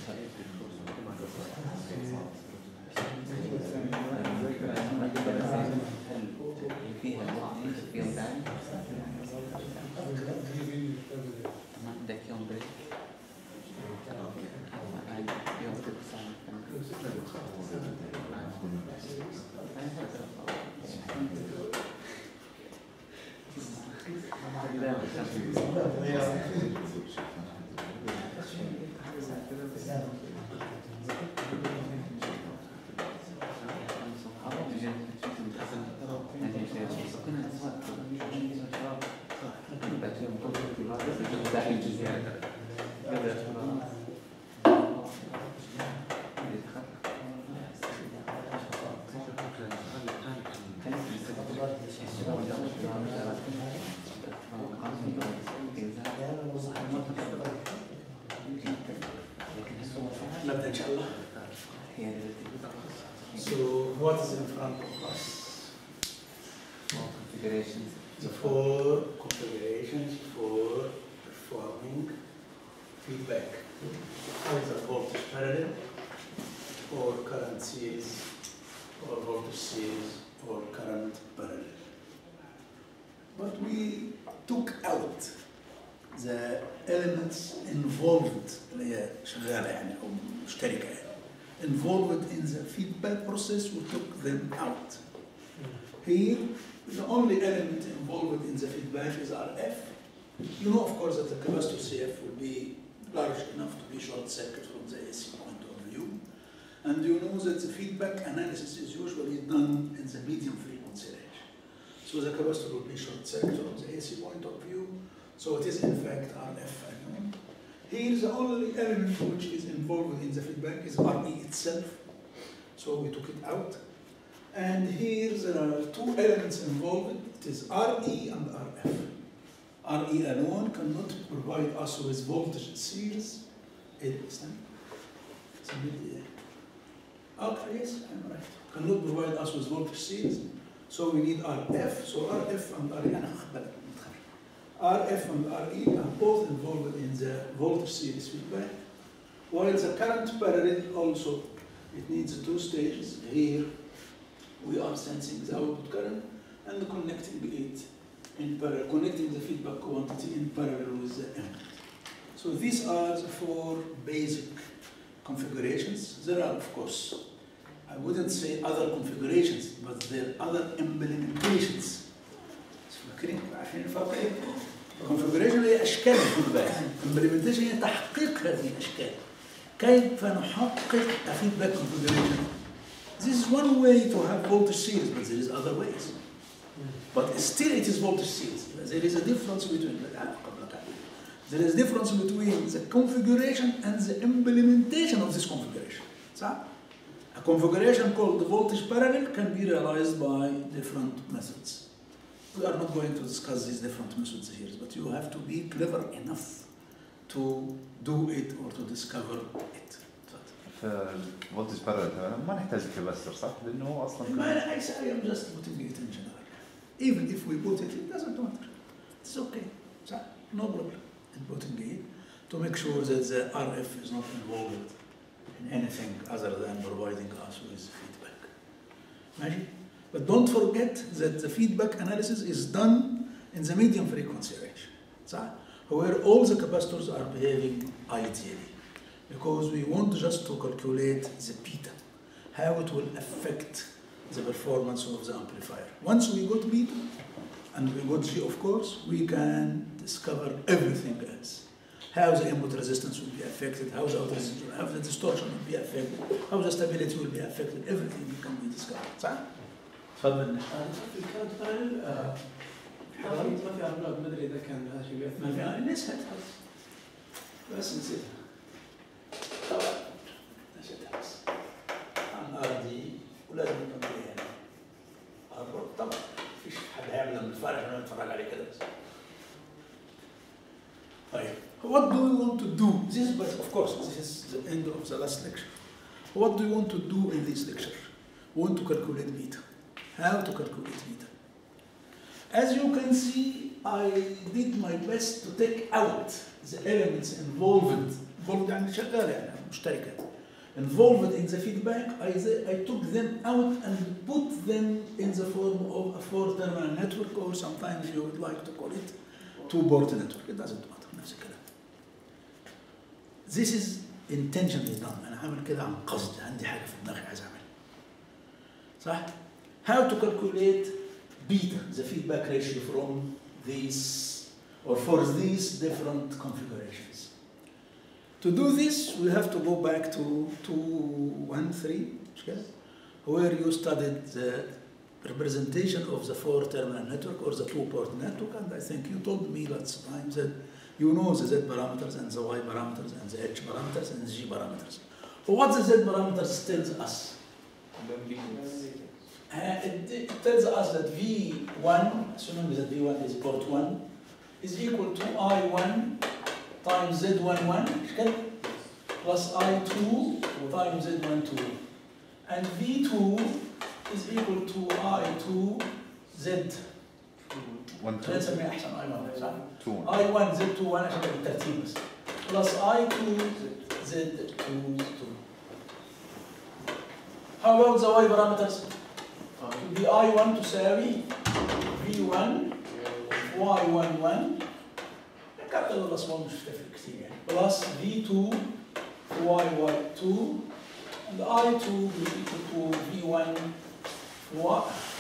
فيها فيهم داعي ده يوم بريك يوم نبدأ إن شاء الله. So what is in front of us? configurations The four configurations for performing feedback. Either voltage parallel, or current series, or voltage series, or current parallel. But we took out the elements involved اللي هي شغالة يعني أو مشتركة يعني involved in the feedback process we took them out. Here, the only element involved in the feedback is RF. You know, of course, that the capacitor CF will be large enough to be short circuit from the AC point of view. And you know that the feedback analysis is usually done in the medium frequency range. So the capacitor will be short circuit from the AC point of view. So it is in fact RF alone. Here the only element which is involved in the feedback is RE itself. So we took it out. And here there are two elements involved. It is RE and RF. RE alone cannot provide us with voltage series. إيه استنى. سميت إيه؟ Okay, yes, I'm right. Cannot provide us with voltage series. So we need RF. So RF and RE أنا أخبرك RF and RE are both involved in the voltage series feedback. While the current parallel also, it needs two stages. Here we are sensing the output current and connecting it in parallel, connecting the feedback quantity in parallel with the input. So these are the four basic configurations. There are, of course, I wouldn't say other configurations, but there are other implementations. فاكرين عارفين الفرق ايه؟ configuration هي اشكال الفيدباك implementation هي تحقيق هذه الاشكال كيف نحقق a feedback configuration This is one way to have voltage series, but there is other ways. But still it is voltage series. There is a difference between there is a difference between the configuration and the implementation of this configuration. صح? A configuration called the voltage parallel can be realized by different methods. We are not going to discuss these different methods here, but you have to be clever enough to do it or to discover it. فولتج بارل ما نحتاج كباستر صح؟ لانه هو اصلا ما I say I am just putting it in general. Even if we put it, it doesn't matter. It's okay. So, no problem in putting it to make sure that the RF is not involved in anything other than providing us with feedback. ماشي? But don't forget that the feedback analysis is done in the medium frequency range. صح? Where all the capacitors are behaving ideally. Because we want just to calculate the beta, how it will affect the performance of the amplifier. Once we got beta, and we got G of course, we can discover everything else. How the input resistance will be affected, how the output resistance, how the distortion will be affected, how the stability will be affected, everything can be discovered. صح؟ تفضل في الكارت بارل حضرت ما في اربلاك ما ادري اذا كان هذا شيء بيأثر ما في عن نسيت بس نسيتها طبعا نسيتها بس عن ار دي ولازم يكون فيها هنا طبعا مفيش حد هيعمل من الفرح انه يتفرج عليه كده بس طيب what do we want to do this is but of course this is the end of the last lecture what do you want to do in this lecture we want to calculate beta how to calculate beta as you can see I did my best to take out the elements involved involved يعني شغال يعني مشتركات involved in the feedback I, I took them out and put them in the form of a four terminal network or sometimes you would like to call it two port network it doesn't matter نفس الكلام this is intentionally done انا عامل كده عن قصد عندي حاجه في دماغي عايز اعملها صح how to calculate beta the feedback ratio from these or for these different configurations to do this we have to go back to 213 مش كده where you studied the representation of the four terminal network or the two port network and I think you told me last time that you know the Z parameters and the Y parameters and the H parameters and the G parameters. What the Z parameters tells us? Uh, it, it tells us that V1, assuming that V1 is port 1, is equal to I1 times Z11 مش كده؟ plus I2 times Z12. And V2 is equal to I2 Z one خلينا two نسميها احسن I1 صح؟ two one. I1 Z21 عشان تبقى بالترتيب بس plus I2 Z22 How about the Y parameters? The I1 تساوي V1 Y11 الكابيتال والاسمار مش هتفرق كتير يعني plus V2 YY2 and I2 is equal to V1 Y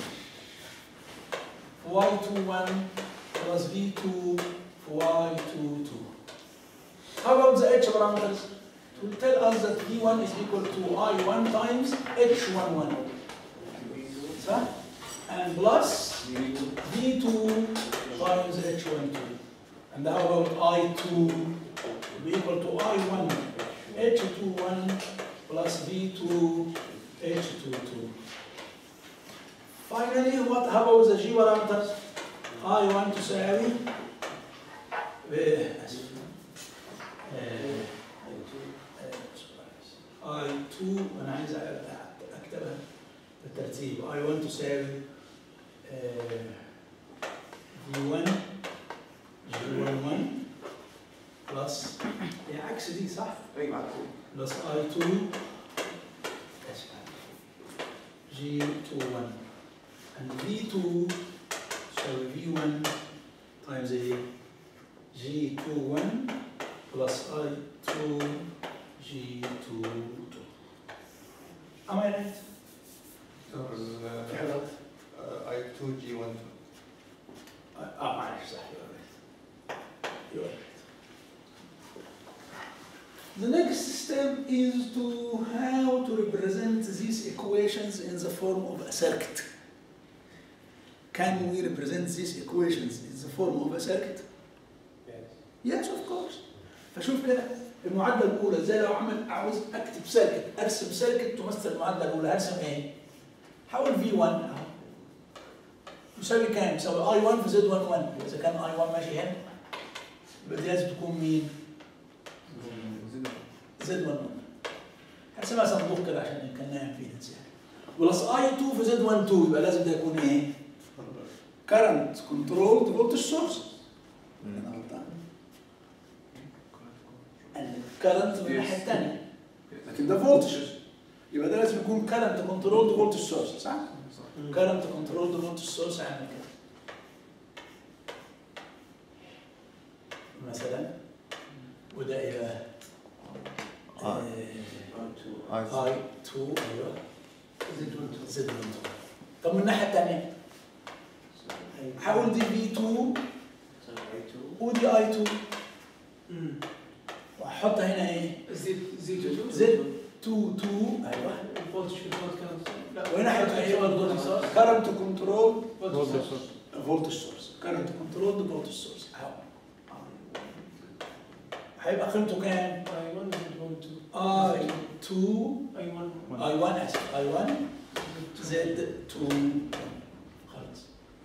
Y21 plus V2 Y22. How about the H parameters? It will tell us that V1 is equal to I1 times H11. صح? And plus V2 times H12. And how about I2 will be equal to I1 H21 plus V2 H22. Finally, what how about the G parameters? I1 تساوي آه، آسف. آه، آه، I2 أنا عايز أ- أكتبها بالترتيب I1 تساوي آه، V1 G11 بلس هي عكس دي صح؟ بلس I2 آسف. G21 and V2 تساوي V1 times a G21 plus I2 G22 Am I right? في حاجات I 2 G 1 اه معلش صح you're right. You're right. The next step is to how to represent these equations in the form of a circuit. Can we represent these equations in the form of a circuit? Yes, of course. فشوف كده المعادلة الأولى زي لو عمل عاوز أكتب سيركت أرسم سيركت تمثل المعادلة الأولى هرسم إيه؟ حول في 1 أهو يساوي كام؟ يساوي اي 1 في زد 1 1 اذا كان اي 1 ماشي هنا يبقى دي لازم تكون مين؟ زد 1 1 هرسمها صندوق كده عشان كان نايم فيه يعني بلس اي 2 في زد 1 2 يبقى لازم ده يكون ايه؟ كرنت كنترول فولتج سورس انا غلطان الكرنت من الناحيه الثانيه لكن ده فولتج يبقى ده لازم يكون كرنت كنترول فولتج سورس صح؟ كرنت كنترول فولتج سورس عامل كده مثلا وده ايه آه. I اي 2 ايوه زد 1 زد 1 طب من الناحيه الثانيه حاول دي في 2 ودي اي 2 واحطها هنا ايه زد زد زد 2 2 ايوه الفولتج في الفولت كان لا وهنا هيبقى ايه برضه كرنت كنترول فولتج سورس كرنت كنترول فولتج سورس هيبقى قيمته كام؟ اي 1 زد 1 اي 2 2 اي 1 اي 1 اسف اي 1 زد 2 خلاص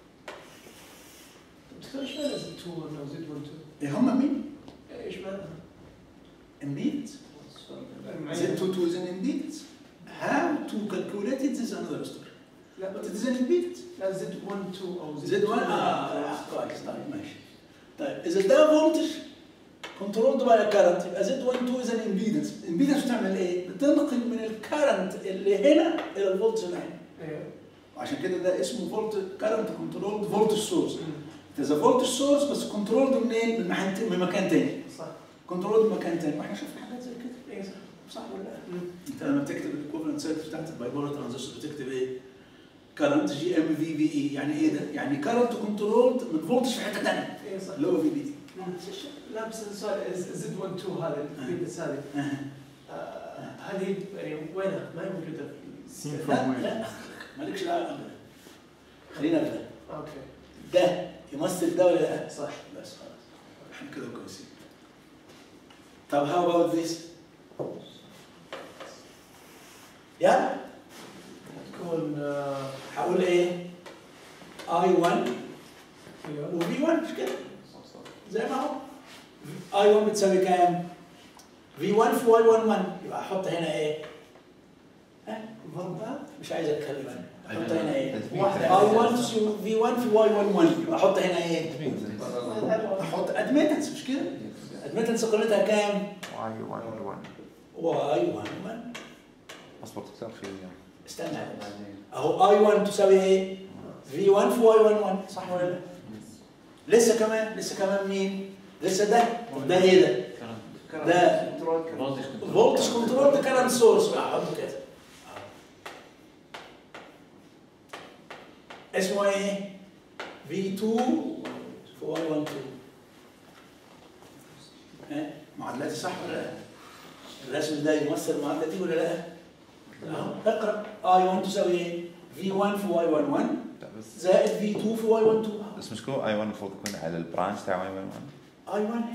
تختار ايش معنى زد 2 ولا زد 1 2 ايه هم مين؟ ايش معنى؟ امبيدنس زد 2 2 is an impedance how to calculate it is another story لا but it is an impedance لا زد 1 2 او زد 1 اه كويس طيب ماشي طيب اذا ده فولتج كنترولد باي كارنت يبقى زد 1 2 اذا امبيدنس امبيدنس بتعمل ايه؟ بتنقل من الكارنت اللي هنا الى الفولتج اللي هنا ايوه وعشان كده ده اسمه فولت كارنت كنترولد فولتج سورس اذا فولتج سورس بس كنترولد منين؟ من مكان من مكان تاني صح كنترولد من مكان تاني واحنا شفنا حاجات زي كده اي صح صح ولا لا؟ انت لما بتكتب الايكوفلنت سيركت بتاعت البايبولار ترانزستور بتكتب ايه؟ كارنت جي ام في في اي يعني ايه ده؟ يعني كارنت كنترولد من فولتج في حته ثانيه اي صح اللي هو في بي دي لا بس السؤال زد 1 2 هذا الفيدبس هذه آه، هذه يعني وينها؟ ما هي موجوده في Seen from لا where? لا مالكش دعوه أبداً. خلينا في ده اوكي ده يمثل ده ولا لا؟ صح بس خلاص احنا كده كويسين طب how about this؟ يلا تكون آه، هقول ايه؟ I1 ايوه و V1 مش كده؟ زي ما هو I1 بتساوي كام؟ V1 في Y11 يبقى احط هنا ايه؟ ها؟ ضربها مش عايز اتكلم انا احط هنا ايه؟ واحدة. I1 تساوي V1 في Y11 يبقى احط هنا ايه؟ احط ادميتنس مش كده؟ ادميتنس قيمتها كام؟ واي 1 1 Y11 اصبر تكتب في استنى بعدين اهو I1 تساوي ايه؟ V1 في Y11 صح ولا لا؟ لسه كمان لسه كمان مين؟ لسه ده طب ده ايه ده؟ كرنت ده فولتج كنترول فولتج كنترول ده كارنت سورس احطه كده اسمه ايه؟ V2 في Y12 ها؟ معادلاتي صح ولا لا؟ الرسم ده يمثل المعادلة دي ولا لا؟ اهو اقرا I1 تساوي ايه؟ V1 في Y11 لا بس زائد V2 في Y12 بس مش كو اي 1 المفروض يكون على البرانش تاع اي 1 I1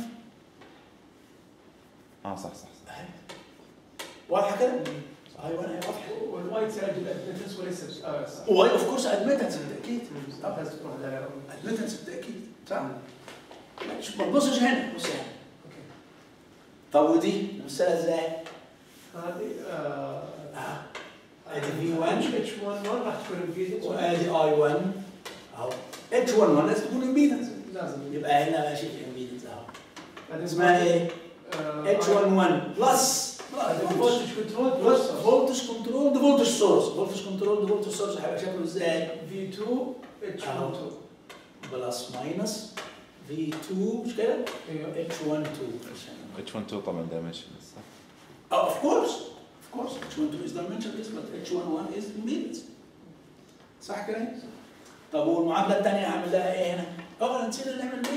اه صح صح صح أهي. واضحة كده؟ I1 هي واضحة والوايت ساعد الادمتنس وليس اه صح واي اوف كورس ادمتنس بالتاكيد طب لازم تروح على ادمتنس بالتاكيد صح لا، شوف ما تبصش هنا بص هنا اوكي طب ودي نمثلها ازاي؟ هذه آه، اه ادي في 1 اتش 1 1 راح تكون امبيدنس وادي اي 1 اهو اتش 1 1 لازم تكون امبيدنس لازم يبقى هنا ماشي في امبيدنس اهو بعدين اسمها ايه؟ آه، اتش 1 1 بلس بعدين فولتج كنترول بلس فولتج كنترول ده فولتج سورس فولتج كنترول ده فولتج سورس هيبقى شكله ازاي؟ في 2 اتش 1 2 بلس ماينس في 2 مش كده؟ ايوه اتش 1 2 اتش 1 2 طبعا دايمنشن صح Oh, of course, of course, H12 is dimensionless, but H11 is impedance. صح كده؟ طب والمعادلة الثانية هعمل لها ايه هنا؟ اه انا نسينا نعمل ايه؟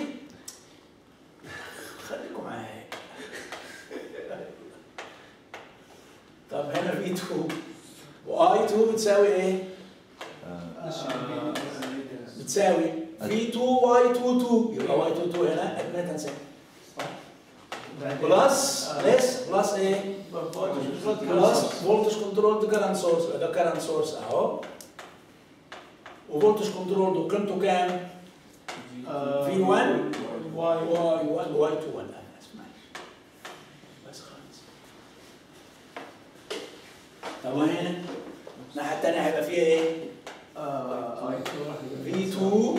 خليكم معايا. طب هنا في 2 واي 2 بتساوي ايه؟ آه، بتساوي في 2 واي 2 2 يبقى واي 2 2 هنا ادمتنس بلس ليس بلس ايه؟ بلس فولتج كنترول ده كارنت سورس ده كارنت سورس اهو وفولتج كنترول ده قيمته كام؟ في 1 واي واي 1 واي 2 1 بس خلاص طب وهنا الناحية التانية هيبقى فيها ايه؟ اي 2 راح في 2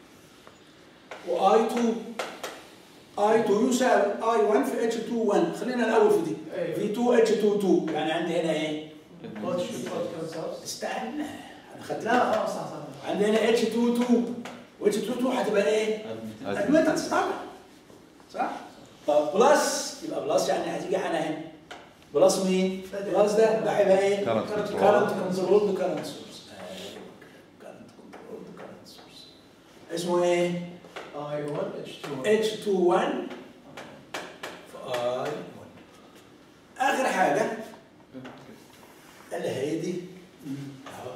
واي 2 اي 2 يساوي اي 1 في اتش 2 1 خلينا الاول في دي في 2 اتش 2 2 يعني عندي هنا ايه؟ فولتج كنترول كونسورس استنى انا خدت لا خلاص صح صح عندي هنا اتش 2 2 واتش 2 2 هتبقى ايه؟ ادمتنس طبعا صح؟ طب بلس يبقى بلس يعني هتيجي هنا هنا بلس مين؟ بلس ده ده هيبقى ايه؟ Current control. كارنت كنترول كارنت سورس كارنت كنترول كارنت سورس اسمه ايه؟ اي 1 اتش 2 H21 في I1 آخر حاجة اللي هي دي أهو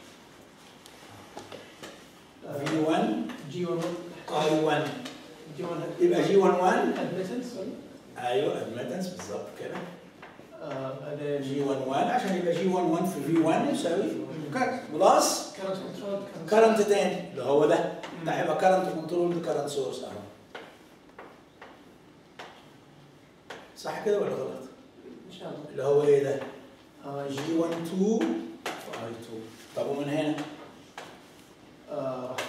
V1 جي 1 I1 جي 1 يبقى G11 ادمتنس ولا أيوه admittance بالظبط كده آه، بعدين G11 عشان يبقى G11 في V1 يساوي بلس كارنت كنترول كارنت تاني اللي هو ده ده هيبقى كارنت كنترول كارنت سورس أهو صح كده ولا غلط؟ ان شاء الله اللي هو ايه ده؟ آه، جي 1 2 في اي 2 طب ومن هنا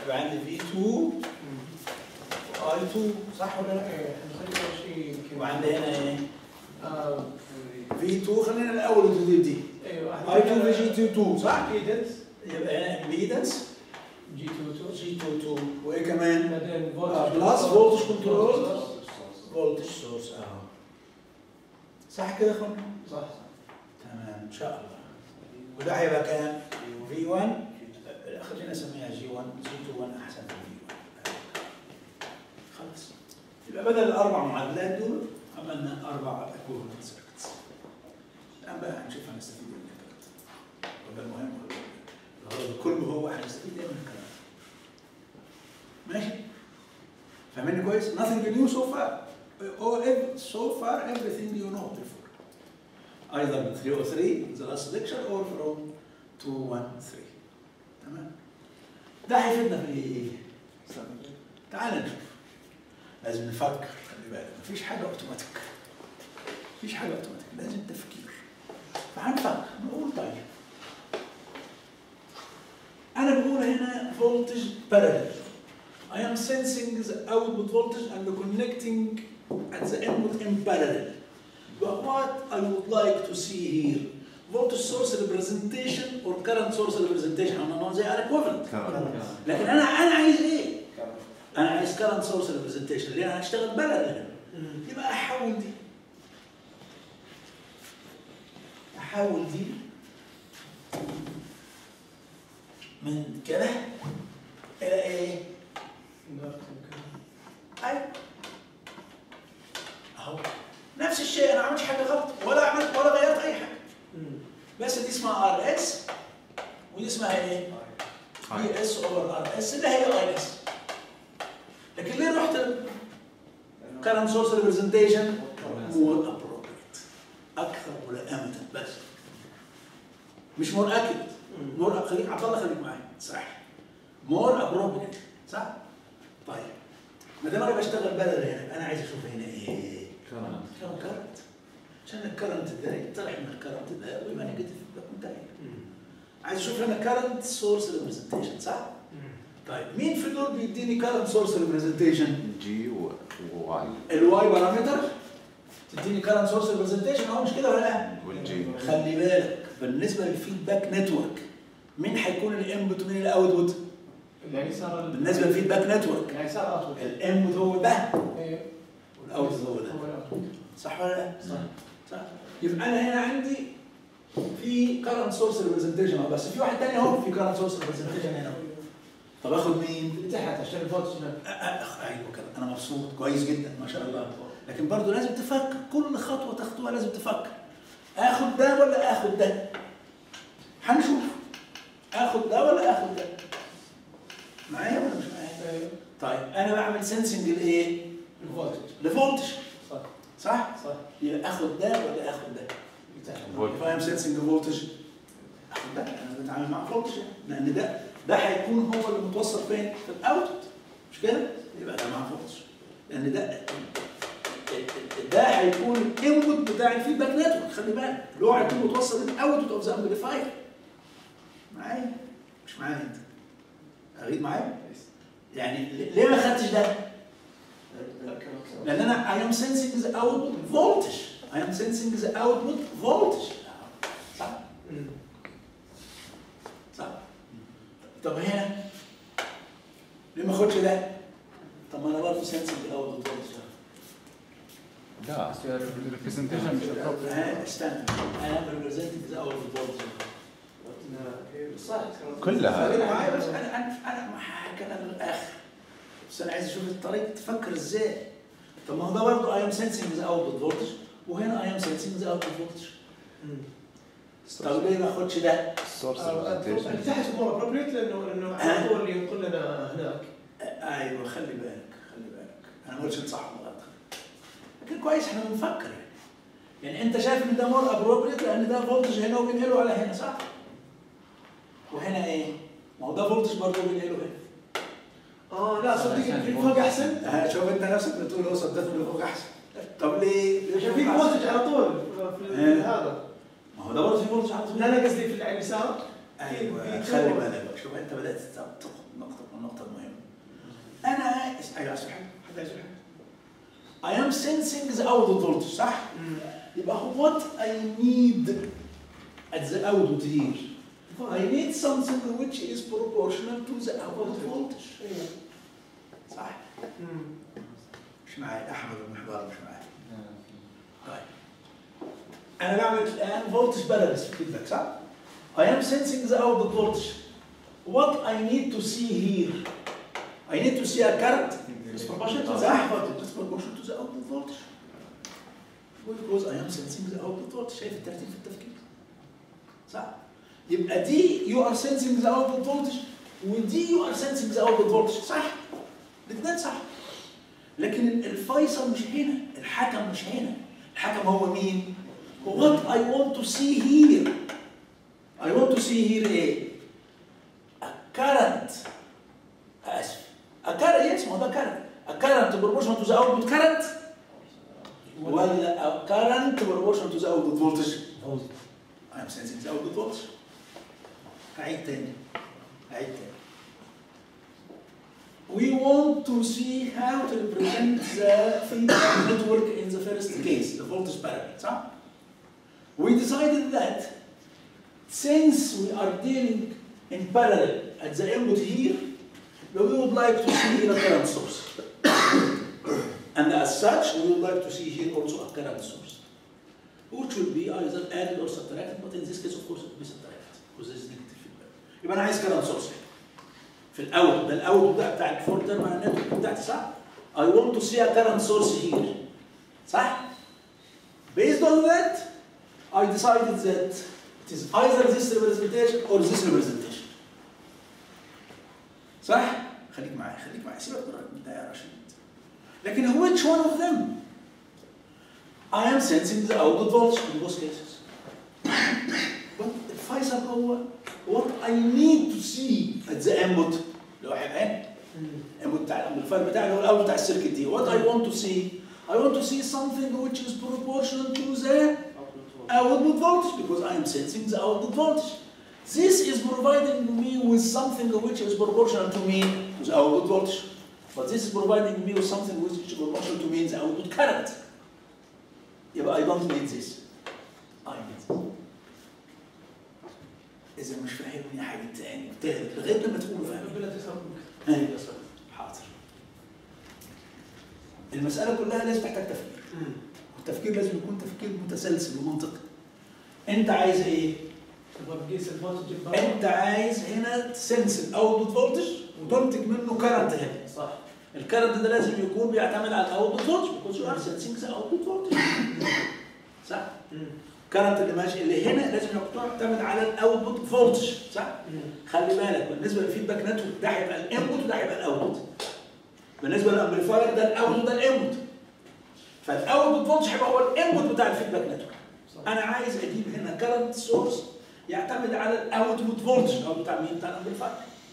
يبقى عندي في 2 واي 2 صح ولا لا؟ ايه نخلي اول شيء يمكن وعندي هنا ايه؟ آه، في 2 خلينا الاول نجيب دي ايوه اي 2 في جي 2 2 صح؟ ايدنس يبقى هنا امبيدنس جي 2 2 جي 2 2 وايه كمان؟ بعدين آه، فولتج بلس فولتج كنترول فولتج سورس اهو صح كده يا اخوانا؟ صح تمام ان شاء الله وده هيبقى كام؟ في 1 خلينا نسميها جي 1 جي 2 1 احسن من في 1 خلاص يبقى بدل الاربع معادلات دول عملنا اربع اكوفلنت سيركتس الان بقى هنشوف هنستفيد ايه من الكلام ده وده المهم الغرض الكل هو هنستفيد ايه من الكلام ده ماشي فاهميني كويس؟ nothing new so far or ev- so far everything you know before either من 303 the last lecture or from 213 تمام ده هيفيدنا في ايه؟ تعال نشوف لازم نفكر خلي بالك مفيش حاجه اوتوماتيك مفيش حاجه اوتوماتيك لازم تفكير فهنفكر نقول طيب انا بقول هنا voltage parallel I am sensing the output voltage and connecting at the input in parallel But what I would like to see here, voltage source representation or current source representation, I'm not زي equivalent. لكن انا انا عايز ايه؟ انا عايز current source representation لان انا هشتغل بلد هنا. يبقى احول دي. احول دي من كده الى ايه؟ ايوه اهو نفس الشيء انا ما عملتش حاجه غلط ولا عملت ولا غيرت اي حاجه بس دي اسمها ار اس ودي اسمها ايه؟ بي اس اوفر ار اس اللي هي اي اس لكن ليه رحت current source representation more appropriate اكثر ملائمه بس مش more accurate more خليك عبد الله خليك معايا صح more appropriate صح؟ طيب ما دام انا بشتغل بدل هنا انا عايز اشوف هنا ايه؟ كم كرنت عشان الكرنت ده يطلع من الكرنت ده ويبقى نيجاتيف يبقى منتهي عايز اشوف هنا كرنت سورس ريبريزنتيشن صح؟ طيب مين في دول بيديني كرنت سورس ريبريزنتيشن؟ جي وواي الواي بارامتر تديني كرنت سورس ريبريزنتيشن اهو مش كده ولا لا؟ والجي خلي بالك بالنسبه للفيدباك نتورك مين هيكون الانبوت ومين الاوتبوت؟ يعني صار ال- بالنسبه للفيدباك نتورك يعني صار اوتبوت الانبوت هو ده ايوه والاوتبوت هو ده هو الاوتبوت صح ولا لا؟ صح صح يبقى انا هنا عندي في current source representation بس في واحد تاني اهو في current source representation هنا طب اخد مين؟ اللي تحت عشان الفولتج هناك أ- أ- ايوه كده انا مبسوط كويس جدا ما شاء الله لكن برضه لازم تفكر كل خطوه تاخدوها لازم تفكر اخد ده ولا اخد ده؟ هنشوف اخد ده ولا اخد ده؟ معايا ولا مش معايا؟ ايوه طيب انا بعمل سنسنج لايه؟ الفولتج لفولتج صح صح؟ صح يبقى اخد ده ولا اخد ده؟ اللي تحت فولت. if I am sensing a voltage اخد ده انا بتعامل مع فولتج لان ده ده هيكون هو اللي متوصل فين؟ في الاوتبوت مش كده؟ يبقى ده مع فولتج لان ده ده هيكون الانبوت بتاع الفيدباك نتورك خلي بالك اللي هو هيكون متوصل للاوتبوت اوف ذا امبليفاير معايا؟ مش معايا انت؟ اغيد معايا؟ يعني ليه ما خدتش ده؟ لان انا I am sensing the output voltage I am sensing the output voltage صح؟ مم. صح؟ طب هنا ليه ما اخدش ده؟ طب ما انا برضه sensing the output voltage لا الريبريزنتيشن مش appropriate. ها استنى I am representing the output voltage صح كلها. خلينا معايا بس انا انا انا مع كلام الاخر بس انا عايز اشوف الطريقه تفكر ازاي طب ما هو ده برضه I am sensing the output voltage وهنا I am sensing the output voltage طب ليه ما اخدش ده؟ السورس اللي ريبريزنتيشن تحت مور ابروبريت لانه لانه آه. هو اللي ينقل لنا هناك ايوه خلي بالك خلي بالك انا ما قلتش إن صح ولا غلط لكن كويس احنا بنفكر يعني يعني انت شايف ان ده مور ابروبريت لان ده فولتج هنا وبينقله على هنا صح؟ وهنا ايه؟ ما هو ده فولتج برضه بينقله هنا اه لا صدق في فوق احسن ها، شوف انت نفسك بتقول هو صدقت اللي فوق احسن طب ليه؟ عشان في فولتج على طول في إيه. هذا ما هو ده برضه في فولتج على طول لا انا قصدي في اليسار ايوه في خلي تو- بالك بقى شوف انت بدات تاخد نقطه من النقطه المهمه انا عايز ايوه عايز حاجه حد عايز حاجه I am sensing the output voltage صح؟ يبقى what I need at the output here I need something which is proportional to the output voltage صح؟ مش معايا احمد المحبار مش معايا طيب انا بعمل الان فولتج بالانس في الفيدباك صح؟ I am sensing the output voltage. What I need to see here, I need to see a current. It's proportional to the output. It's proportional to the output voltage. Because I am sensing the output voltage. شايف الترتيب في التفكير؟ صح؟ يبقى دي you are sensing the output voltage ودي you are sensing the output voltage صح؟ الاثنين صح. لكن الفيصل مش هنا، الحكم مش هنا. الحكم هو مين؟ What I want to see here I want to see here ايه؟ A current اسف A current yes ما ده current A current proportional to the output current ولا a current proportional to the output voltage I am sensing the output voltage هعيد تاني هعيد تاني We want to see how to represent the feedback network in the first case, the voltage parallel, صح? We decided that since we are dealing in parallel at the input here, we would like to see here a current source. and as such, we would like to see here also a current source, which will be either added or subtracted, but in this case, of course, it will be subtracted, because this is negative feedback. يبقى أنا عايز current source في الأول ده الأول ده بتاع الفولدر مع النتورك بتاعتي صح؟ I want to see a current source here. صح؟ Based on that, I decided that it is either this representation or this representation. صح؟ خليك معايا خليك معايا سيبك من ده يا رشيد. لكن which one of them? I am sensing the output voltage in both cases. But الفيصل هو what I need to see at the input اللي هو هيبقى الانبوت بتاع الامبليفاير بتاعي اللي هو الاوت بتاع السيركت دي what I want to see I want to see something which is proportional to the output voltage because I am sensing the output voltage. This is providing me with something which is proportional to me to the output voltage. But this is providing me with something which is proportional to me the output current. يبقى I don't need this. I need this. إذا مش فاهمني حاجة تاني تالت لغاية لما تكونوا فاهمين. بلا تفهم أيوة حاضر. المسألة كلها لازم تحتاج تفكير. والتفكير لازم يكون تفكير متسلسل ومنطقي. أنت عايز إيه؟ تبغى تقيس الفولتج انت عايز هنا تسنس الاوتبوت فولتج وتنتج منه كرنت هنا صح الكرنت ده لازم يكون بيعتمد على الاوتبوت فولتج because you are sensing the output voltage صح الكرنت اللي ماشي اللي هنا لازم يكون يعتمد على الاوتبوت فولتج صح خلي بالك بالنسبه للفيدباك نتورك ده هيبقى الانبوت وده هيبقى الاوتبوت بالنسبه للامبليفاير ده الاوتبوت ده الانبوت فالاوتبوت فولتج هيبقى هو الانبوت بتاع الفيدباك نتورك انا عايز اجيب هنا كرنت سورس يعتمد على الاوتبوت فولتج او بتاع مين بتاع الامبليفاير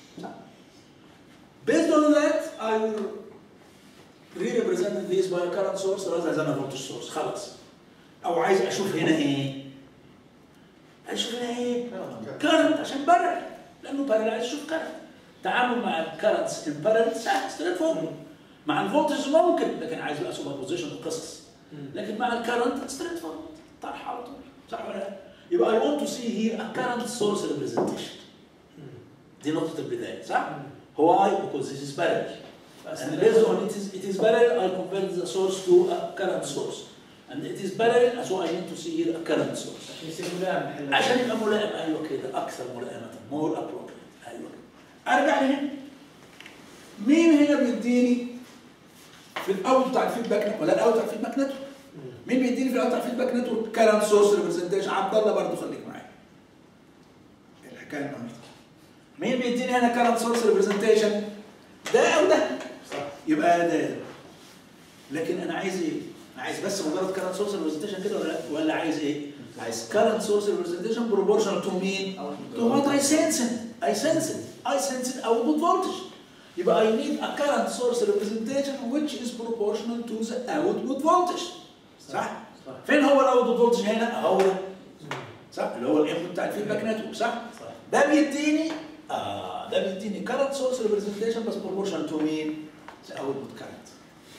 Based on that, I will re-represent this by a current source rather than a voltage source. خلاص. أو عايز أشوف هنا إيه؟ أشوف هنا إيه؟ current عشان بارل لأنه بارل عايز أشوف current. تعامل مع الكرنتس in parallel سهل ستريت فورورد. مع الفولتج ممكن لكن عايز بقى سوبر بوزيشن وقصص. لكن مع الكرنت ستريت فورورد طرح على طول صح ولا لا؟ يبقى I want to see here a current source representation. دي نقطة البداية صح؟ Why? Because this is parallel. And based on it is, it is parallel, I convert the source to a current source. And it is parallel, so I need to see here a current source. عشان يصير ملائم حل عشان يبقى ملائم ايوه كده اكثر ملائمه more appropriate ايوه ارجع لهنا مين هنا بيديني في الاول بتاع الفيدباك نتورك ولا الاول بتاع الفيدباك نتورك مين بيديني في الاول بتاع الفيدباك نتورك كلام سورس ريبرزنتيشن عبد الله برضه خليك معايا الحكايه النهارده مين بيديني هنا كلام سورس ريبرزنتيشن ده او ده صح يبقى ده ده. لكن انا عايز ايه؟ عايز بس مجرد كارنت سورس ريبرزنتيشن كده ولا لا؟ ولا عايز ايه؟ عايز كارنت سورس ريبرزنتيشن بروبورشنال تو مين؟ to what I sense it. I sense it. I sense it output voltage. يبقى I need a current source representation which is proportional to the output voltage. صح؟ صح فين هو الاوتبوت فولتج هنا؟ اهو ده. صح؟ اللي هو الانبوت بتاع الفيدباك نتورك صح؟ صح ده بيديني اه ده بيديني current source representation بس proportional to مين؟ the output current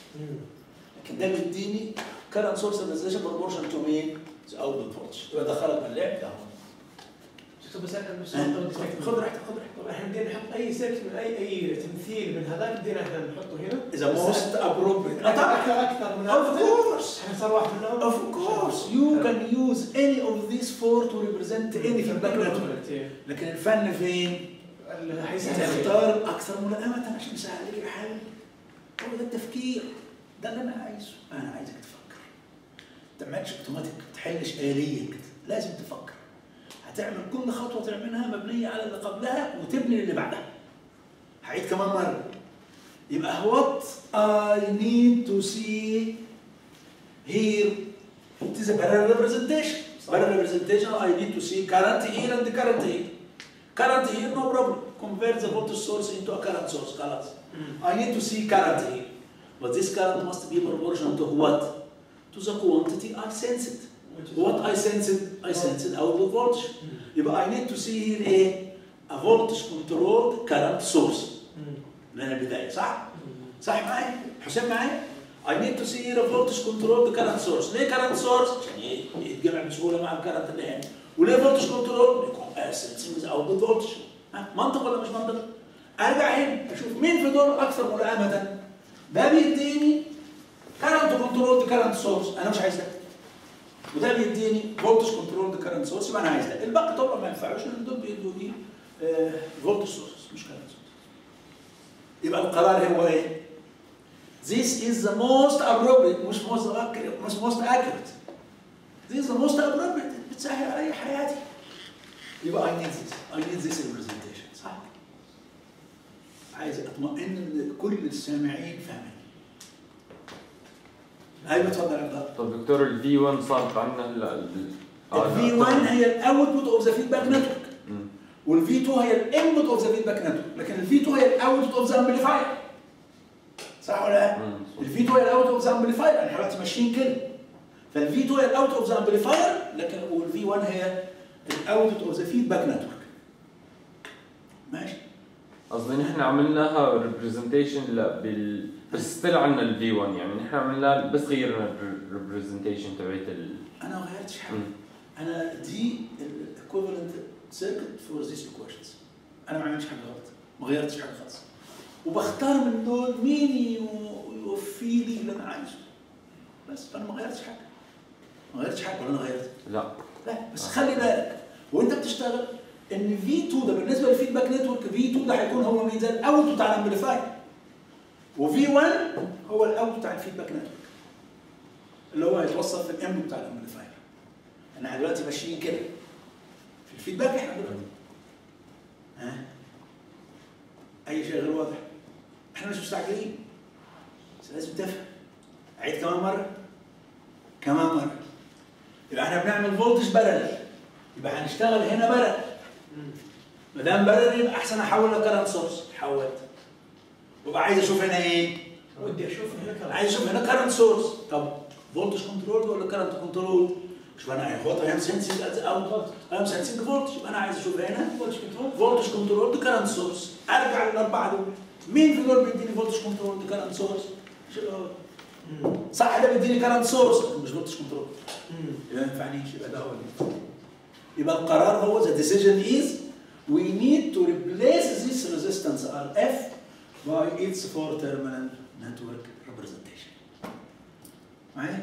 لكن ده بيديني current source stabilization proportion to مين؟ the output voltage يبقى دخلك من اللعب ده دكتور بس انا بس آه. خذ راحتك خذ راحتك طب احنا بدينا نحط اي سيركت من اي اي تمثيل من هذاك بدينا احنا نحطه هنا إذا most appropriate اكثر اكثر اكثر من Of course. احنا صار واحد منهم Of course you can use any of these four to represent any feedback network إيه. لكن الفن فين؟ اللي حيسهل تختار الاكثر ملائمه عشان يسهل عليك الحل هو ده التفكير ده اللي انا عايزه انا عايزك تفكر ما تعملش اوتوماتيك ما تحلش آليا كده لازم تفكر هتعمل كل خطوه تعملها مبنيه على اللي قبلها وتبني اللي بعدها هعيد كمان مره يبقى what I need to see here it is a parallel representation parallel representation I need to see current here and the current here current here no problem convert the voltage source into a current source خلاص I need to see current here but this current must be proportional to what to the quantity I sense it what I sense it I sense it output voltage يبقى I need to see here ايه a voltage controlled current source من البداية صح؟ صح معايا؟ حسين معايا؟ I need to see here a voltage controlled current source ليه current source؟ عشان ي- يتجمع بسهولة مع الكرنت اللي هنا وليه voltage controlled؟ يكون sensing the output voltage ها؟ منطق ولا مش منطق؟ ارجع هنا اشوف مين في دول اكثر ملائمة ده بيديني current controlled current source انا مش عايز ده وده بيديني voltage controlled current source يبقى انا عايز ده الباقي طبعا ما ينفعوش لان دول بيدوني voltage source مش current source يبقى القرار هو ايه؟ This is the most appropriate مش most accurate مش most accurate This is the most appropriate بتسهل علي حياتي يبقى I need this I need this representation صح؟ عايز اطمئن ان كل السامعين فاهمين ايوه اتفضل يا عبد الله طب دكتور الفي 1 صارت عندنا هلا ال- آه، الفي لا، 1 طبعاً. هي الاوتبوت اوف ذا فيدباك نتورك مم. والفي 2 هي الانبوت اوف ذا فيدباك نتورك لكن الفي 2 هي الاوتبوت اوف ذا امبليفاير صح ولا لا؟ مم. الفي 2 هي الاوت اوف ذا امبليفاير احنا دلوقتي ماشيين كده فالفي 2 هي الاوت اوف ذا امبليفاير لكن والفي 1 هي الاوت اوف ذا فيدباك نتورك ماشي قصدي نحن عملناها ريبرزنتيشن لا بال بس ستيل عندنا الفي 1 يعني نحن عملنا بس غيرنا الريبرزنتيشن تبعت ال انا ما غيرتش حاجه مم. انا دي الايكوفالنت سيركت فور ذيس ايكويشنز انا ما عملتش حاجه غلط ما غيرتش حاجه خالص وبختار من دول مين يو- يوفي لي اللي انا عايزه بس انا ما غيرتش حاجه ما غيرتش حاجه ولا انا غيرت لا لا بس خلي بالك وانت بتشتغل ان في 2 ده بالنسبه للفيدباك نتورك في 2 ده هيكون هو مين زي الاوت بتاع الامبليفاير وفي 1 هو الاوت بتاع الفيدباك نتورك اللي هو هيتوصل في الام بتاع الامبليفاير احنا دلوقتي ماشيين كده في الفيدباك احنا دلوقتي ها اي شيء غير واضح احنا مش مستعجلين بس لازم تفهم اعيد كمان مره كمان مره يبقى احنا بنعمل فولتج بارل يبقى هنشتغل هنا بارل ما دام بارل يبقى احسن احول لكرنت سورس حولت وبقى عايز اشوف هنا ايه ودي اشوف هنا كلام عايز اشوف هنا كرنت سورس طب فولتج كنترول ولا كرنت كنترول شوف انا هو اي ام سنسنج او اي ام سنسنج فولتج يبقى انا عايز اشوف هنا فولتج كنترول فولتج كنترول كرنت سورس ارجع للاربعه دول مين في دول بيديني فولتج كنترول كرنت سورس صح ده بيديني كرنت سورس مش فولتج كنترول يبقى ما ينفعنيش يبقى ده هو اللي يبقى القرار هو the decision is we need to replace this resistance RF by its four terminal network representation معايا؟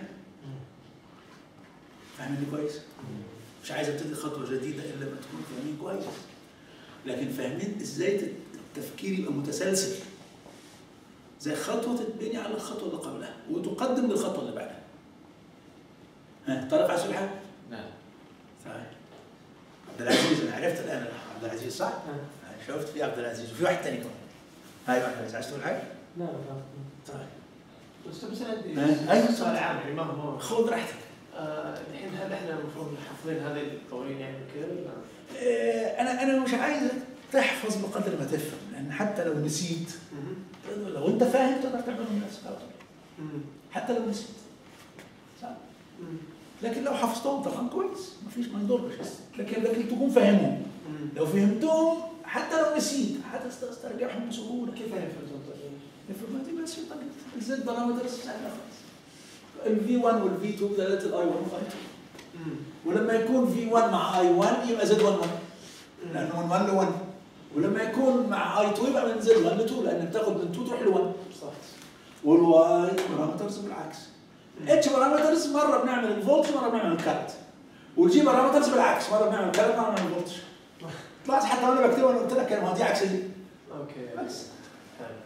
فاهميني كويس؟ مش عايز ابتدي خطوه جديده الا لما تكونوا فاهمين كويس لكن فاهمين ازاي التفكير يبقى متسلسل زي خطوه تتبني على الخطوه اللي قبلها وتقدم للخطوه اللي بعدها ها طارق عايز تقول حاجه؟ نعم طيب عبد العزيز انا عرفت الان عبد العزيز صح؟ شفت في عبد العزيز وفي واحد تاني كمان ايوه عبد العزيز عايز تقول حاجه؟ لا لا طيب بس بس انا أه، عندي أيوة. سؤال عام يعني ما هو خذ راحتك آه، الحين هل احنا المفروض حافظين هذه القوانين يعني كذا ولا؟ آه، انا انا مش عايزك تحفظ بقدر ما تفهم لان حتى لو نسيت لو انت فاهم تقدر تعملهم نفسك على طول حتى لو نسيت صح؟ لكن لو حفظتهم طبعا كويس مفيش ما يضرش لكن لكن تكون فاهمهم لو فهمتهم حتى لو نسيت هتسترجعهم بسهوله كيف يعني فهمتوا طيب؟ انفورماتيك بس يطلع الزد بارامترز سهله خالص الفي 1 والفي 2 بدلاله الاي 1 والاي 2 ولما يكون في 1 مع اي 1 يبقى زد 1 1 لانه من 1 ل 1 ولما يكون مع اي 2 يبقى من زد 1 ل 2 لان بتاخد من 2 تروح ل 1 صح والواي بارامترز بالعكس اتش بارامترز مره بنعمل الفولت مره بنعمل الكارت والجي بارامترز بالعكس مره بنعمل الكارت مره بنعمل الفولت طلعت حتى وانا بكتبها انا قلت لك ما دي عكس دي اوكي بس حلو.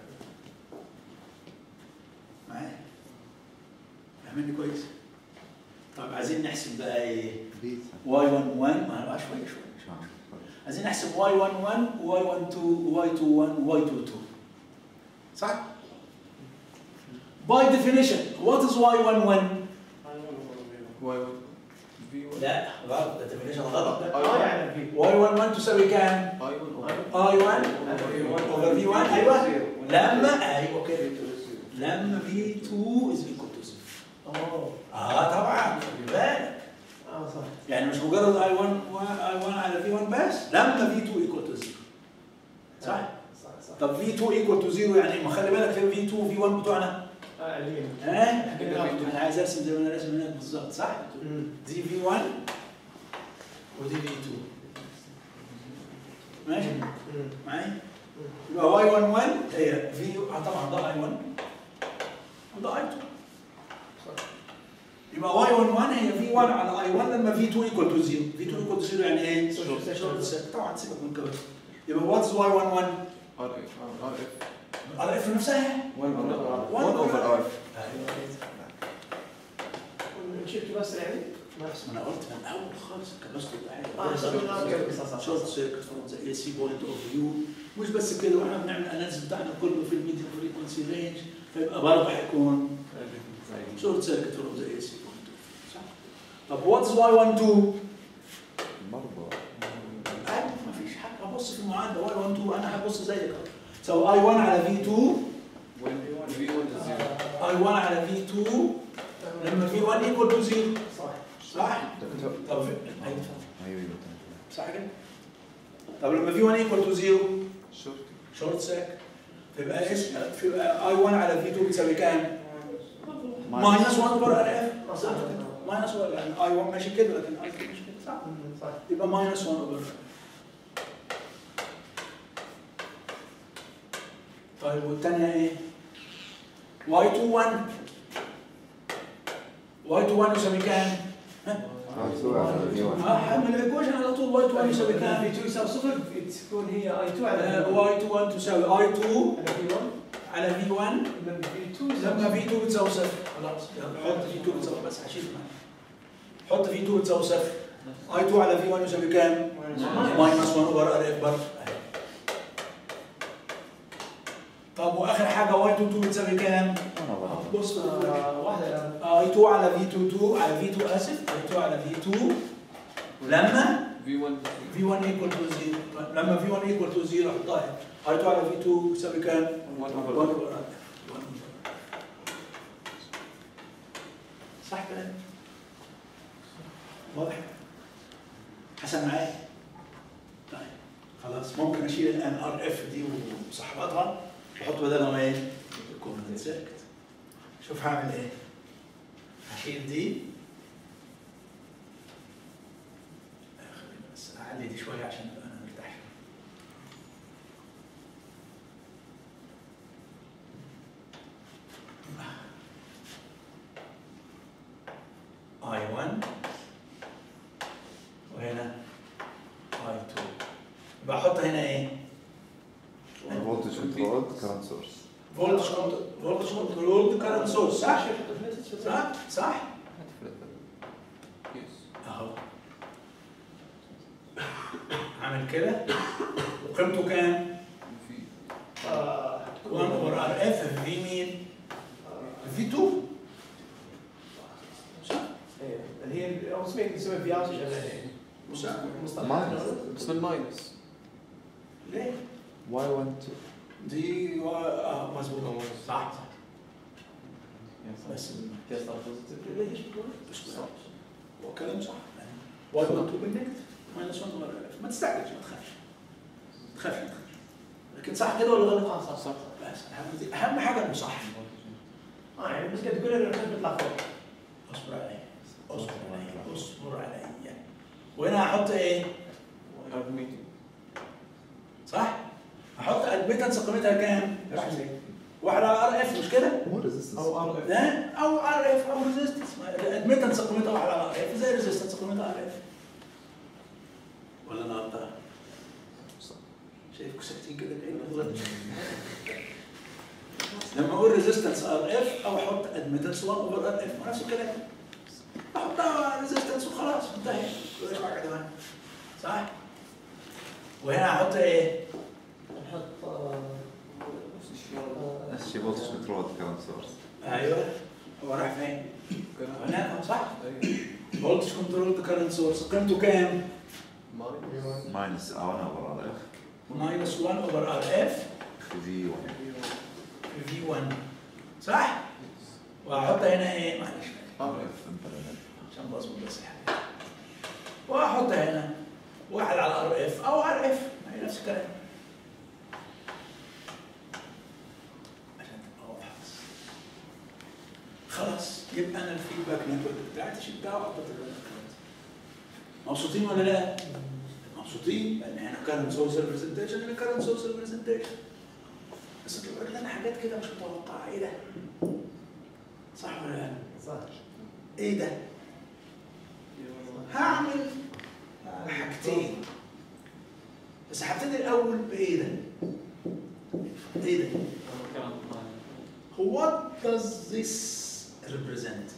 معايا فاهمني كويس طب عايزين نحسب بقى ايه بيت واي 1 1 ما بقى شويه شويه عايزين نحسب واي 1 1 واي 1 2 واي 2 1 واي 2 2 صح؟ باي ديفينيشن وات از واي 1 1 واي في لا غلط ده ديفينيشن غلط اه يعني في واي 1 1 تساوي كام؟ اي 1 اي 1 اوفر في 1 ايوه لما ايوه كده لما في 2 از ايكوال تو 0 اوه اه طبعا خلي بالك اه صح يعني مش مجرد اي 1 اي 1 على في 1 بس لما في 2 ايكوال تو 0 صح؟ صح صح طب في 2 ايكوال تو 0 يعني ما خلي بالك في 2 في 1 بتوعنا اه علميا ها؟ انا عايز ارسم زي ما انا راسم هناك بالظبط صح؟ دي في 1 ودي في 2 ماشي؟ معايا؟ يبقى واي 1 1 هي في آه طبعا ده اي 1 وده اي 2 يبقى واي 1 1 هي في 1 على اي 1 لما في 2 ايكوال تو 0 في 2 ايكوال تو 0 يعني ايه؟ Short circuit. شورت سيركت طبعا سيبك من كده يبقى وات از واي 1 1 ار اف ار اف على اف نفسها 1 1 اوفر ار شفت بس يعني بس ما انا قلت من الاول خالص الكباستور ده اه صح اوكي صح صح شورت سيركت فروم ذا اي سي بوينت اوف فيو مش بس كده واحنا بنعمل الاناليسيس بتاعنا كله في الميديا فريكونسي رينج فيبقى برضه هيكون شورت سيركت فروم ذا اي سي بوينت اوف فيو صح طب وات از واي 1 2 برضه عادي ما فيش حاجه ابص في المعادله واي 1 2 انا هبص زيك اهو سو اي 1 على في 2 في 1 0 اي 1 على في 2 لما في 1 ايكوال تو 0 صح صح؟ دكتور طب في- ايوه ايوه صح كده؟ طب لما في 1 ايكوال تو 0 شورت شورت سيركت تبقى اس تبقى اي 1 على في 2 بتساوي كام؟ ماينس 1 اوفر ار اف صح ماينس 1 لان اي 1 ماشي كده لكن اي 2 مش كده صح صح يبقى ماينس 1 اوفر طيب والثانيه ايه؟ واي 2 1 واي 2 1 يساوي كام؟ اه حمل الايكويشن على طول واي 2 1 يساوي في كام؟ 2 يساوي صفر تكون هي اي 2 على واي 2 1 تساوي اي 2 على في 1 على في 1 لما في 2 لما في 2 بتساوي صفر خلاص يلا حط في 2 بتساوي بس هشيل معاك حط في 2 بتساوي صفر اي 2 على في 1 يساوي كام؟ ماينس 1 اوفر ار اف برضه طب واخر حاجه واي 2 2 بتساوي كام؟ بص آه، واحدة الآن. اي 2 على في 2 2 على في 2 اسف اي 2 على في 2 لما في 1 في 1 ايكوال تو 0 لما في 1 ايكوال تو 0 احطها اي 2 على في 2 بتساوي كام؟ 1 1 اوفر over R. صح كده؟ واضح؟ حسن معايا؟ طيب خلاص ممكن اشيل الان ار اف دي وصحباتها واحط بدلها ايه؟ كومنت سيركت شوف هعمل ايه؟ هشيل دي خليني بس اعلي دي شويه عشان ابقى انا مرتاح اي 1 وهنا اي 2 يبقى احط هنا ايه؟ فولتج كنترول كرنت سورس فولتج كنترول فولتج كنترول كارنت سورس صح؟ صح؟ صح؟ يس اهو عامل كده وقيمته كام؟ في آه، 1 اوفر ار اف في مين؟ في 2 صح؟ إيه، اللي هي او اسمها نسميها في اوت صح؟ مصطلح بس بالماينس ليه؟ واي 1 دي و... اه مظبوط صح صح بس ليش مش صح هو كلام صح واي 1 2 بالنكت ماينس 1 اوفر ار اف ما تستعجلش ما تخافش ما تخافش ما تخافش لكن صح كده ولا غلط؟ صح صح لا بس أهم- اهم حاجه انه صح اه يعني بس قد تقول انه الكود بيطلع فوق اصبر علي اصبر علي اصبر علي وهنا هحط ايه؟ Add meeting. صح؟ هحط ادميتنس قيمتها كام؟ واحد على ار اف مش كده؟ مو ريزيستنس أو RF. ده او ار اف او ريزيستنس ادميتنس قيمتها واحد على ار اف زي ريزيستنس قيمتها ار اف ولا انا غلطان؟ شايفكم ساكتين كده كأني غلط لما اقول ريزيستنس ار اف او احط ادميتنس 1 اوفر ار اف نفس الكلام احطها ريزيستنس وخلاص انتهى مش حاجه كمان صح؟ وهنا احط ايه؟ نحط آه، نفس الشيء فولتج كنترول كرنت سورس ايوه هو راح فين؟ كلام. هنا صح؟ أيوة. فولتج كنترول كرنت سورس قيمته كام؟ Minus. ماينس او انا اوفر ار اف ماينس 1 اوفر ار اف في 1 في 1 صح؟ واحط هنا ايه؟ معلش ار اف امبيرمنت عشان بظبط بس الحاجة. واحط هنا واحد على ار اف او ار اف هي نفس الكلام عشان تبقى واضحه بس خلاص يبقى انا الفيدباك نتورك بتاعتي شلتها وحطيت الكلام مبسوطين ولا لا؟ مبسوطين لان هنا كارنت سورس ريبريزنتيشن هنا كارنت سورس ريبريزنتيشن بس طلعت لنا حاجات كده مش متوقعه ايه ده؟ صح ولا لا؟ صح ايه ده؟ هعمل حاجتين بس هبتدي الاول بايه ده؟ ايه ده؟ What does this represent؟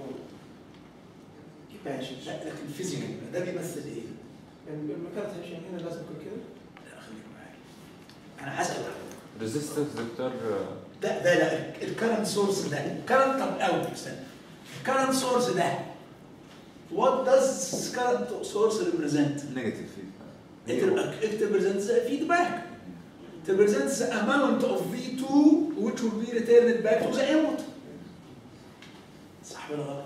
ماشي لا لكن فيزيكال ده بيمثل ايه؟ يعني المكان تمشي هنا لازم يكون كذا لا خليك معايا انا هسال ريزيستنس دكتور ده ده لا الكرنت سورس ده الكرنت طب الاول استنى الكرنت سورس ده What does current source represent? نيجاتيف It, it represents the feedback. It represents the amount of V2 which will be returned back to the input. صح ولا غلط؟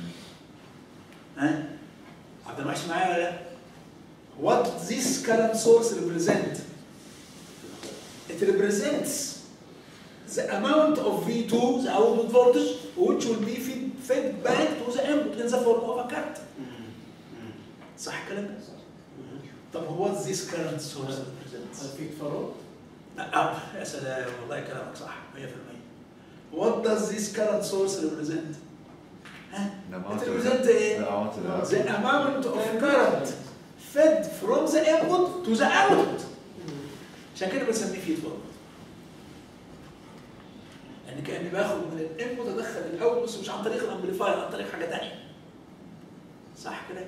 ها؟ عبد المعيش معايا ولا لا؟ What this current source represent? It represents the amount of V2, the output voltage, which will be fed, fed back to the input in the form of a current. صح الكلام ده؟ طب what this current source represents? الفيد فورورد أه يا سلام والله كلامك صح 100% What does this current source represent? ها؟ It represents ايه؟ The amount of current fed from the input to the output. عشان كده بنسميه فيد فورورد. يعني كأني باخد من الانبوت ادخل الاوت بس مش عن طريق الامبليفاير عن طريق حاجه ثانيه. صح كده؟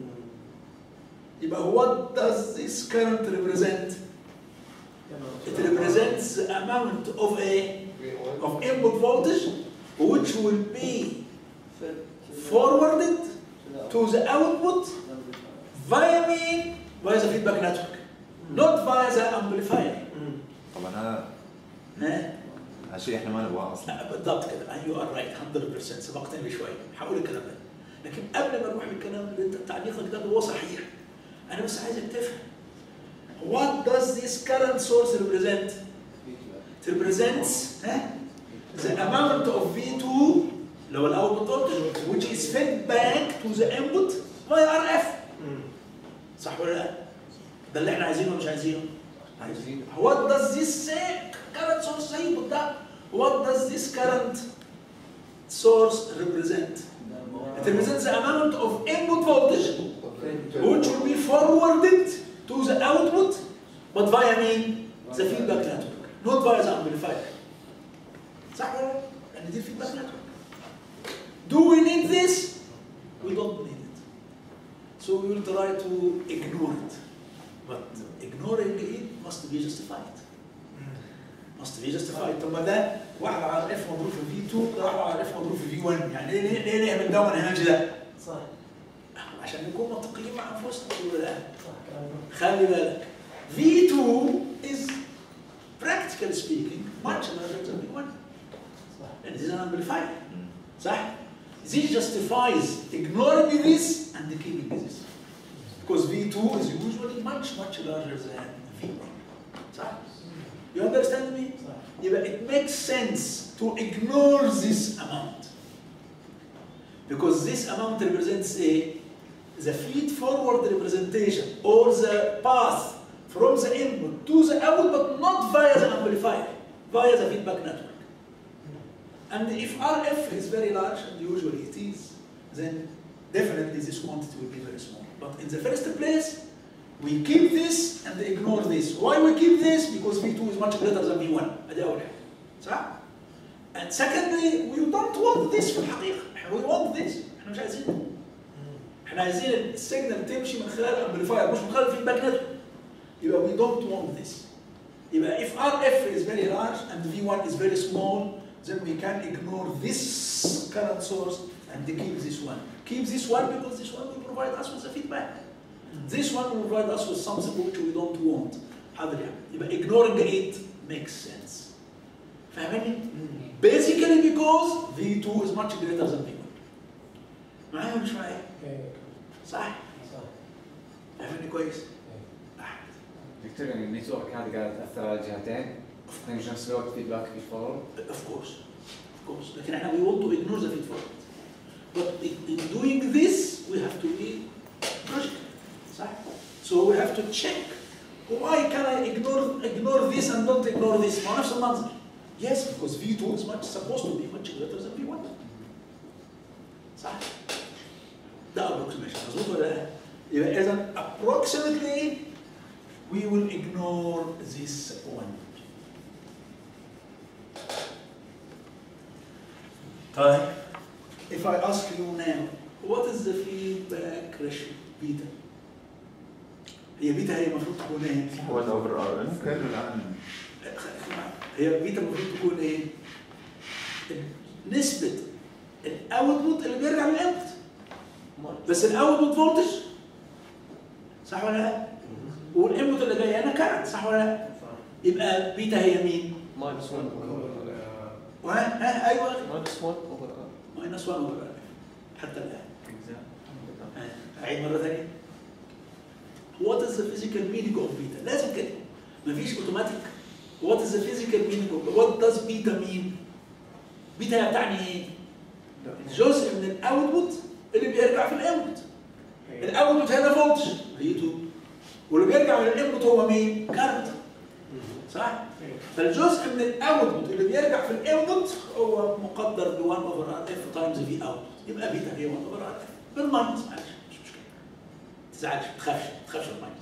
يبقى what does this current represent? It represents the amount of a of input voltage which will be forwarded to the output via me via the feedback network not via the amplifier طبعا هذا ها هذا شيء احنا ما نبغاه اصلا لا، بالضبط كده يو ار رايت 100% سبقتني بشويه هقول الكلام ده لكن قبل ما نروح للكلام اللي انت تعليقك ده هو صحيح انا بس عايزك تفهم What does this current source represent? It represents ها the amount of V2 اللي هو الاوتبوت voltage which is fed back to the input via RF صح ولا لا؟ ده اللي احنا عايزينه ولا مش عايزينه؟ عايزين What does this say? current source زي بالضبط. What does this current source represent? It represents the amount of input voltage which will be forwarded to the output but via me the feedback network not via the amplifier. صح ولا لا؟ لأن دي الفيدباك network. Do we need this? We don't need it. So we will try to ignore it. But ignoring it must be justified. must be justified. طب ما ده واحد على اف مضروب في في 2 ده واحد على اف مضروب في في 1 يعني ليه ليه ليه نعمل ده وما نعملش ده؟ صح عشان نكون منطقيين مع انفسنا ولا لا؟ صح كلامك خلي بالك V2 is practically speaking much larger than V1 صح and this is an amplifier صح؟ This justifies ignoring this and keeping this because V2 is usually much much larger than V1 صح؟ You understand me? يبقى it makes sense to ignore this amount. Because this amount represents a the feed forward representation or the path from the input to the output but not via the amplifier, via the feedback network. And if RF is very large, and usually it is, then definitely this quantity will be very small. But in the first place, we keep this and ignore this. Why we keep this? Because V2 is much greater than V1. ادي اول حاجه. صح؟ And secondly, we don't want this في الحقيقة. We want this. احنا مش عايزينه. احنا عايزين السيجنال تمشي من خلال الامبليفاير مش من خلال الفيدباك نتورك. يبقى we don't want this. يبقى if RF is very large and V1 is very small, then we can ignore this current source and keep this one. Keep this one because this one will provide us with the feedback. This one will provide us with something which we don't want. حاضر يعني يبقى ignoring it makes sense. فاهمني؟ Basically because V2 is much greater than V1. معايا ولا مش معايا؟ صح؟ فاهمني كويس؟ دكتور يعني النتورك هذه قاعده تاثر على الجهتين يعني في نفس الوقت فيدباك في فورورد Of course, of course. لكن احنا we want to ignore the feed forward. But in, in doing this, we have to be logical. صح؟ So we have to check. Why can I ignore ignore this and don't ignore this? ما هو نفس المنظر. Yes, because V2 is much supposed to be much greater than V1. صح؟ ده approximation مظبوط ولا لا؟ يبقى إذا approximately we will ignore this one. طيب if I ask you now what is the feedback ratio beta هي بيتا هي المفروض تكون ايه؟ 1 over ار اف ممكن الان هي بيتا المفروض تكون ايه؟ نسبة الاوتبوت اللي بيرجع للانبوت بس الاوتبوت فولتج صح ولا لا؟ والانبوت اللي جاي هنا كارت صح ولا لا؟ يبقى بيتا هي مين؟ minus 1 وها ها ايوه minus 1 over R. ماينس 1 اوفر حتى الان Exactly. ها، اعيد مره ثانيه What is the physical meaning of beta؟ لازم كده مفيش اوتوماتيك What is the physical meaning of What does beta mean؟ بيتا بتعني ايه؟ جزء من الاوتبوت اللي بيرجع في الانبوت الاوتبوت هنا فولتج في 2 واللي بيرجع من الانبوت هو مين؟ كارت صح؟ فالجزء من الاوتبوت اللي بيرجع في الانبوت هو مقدر ب 1 اوفر ار اف تايمز في اوتبوت يبقى بيتا هي 1 اوفر ار اف بالماينس معلش مش مشكله ما تزعلش ما تخافش ما تخافش من الماينس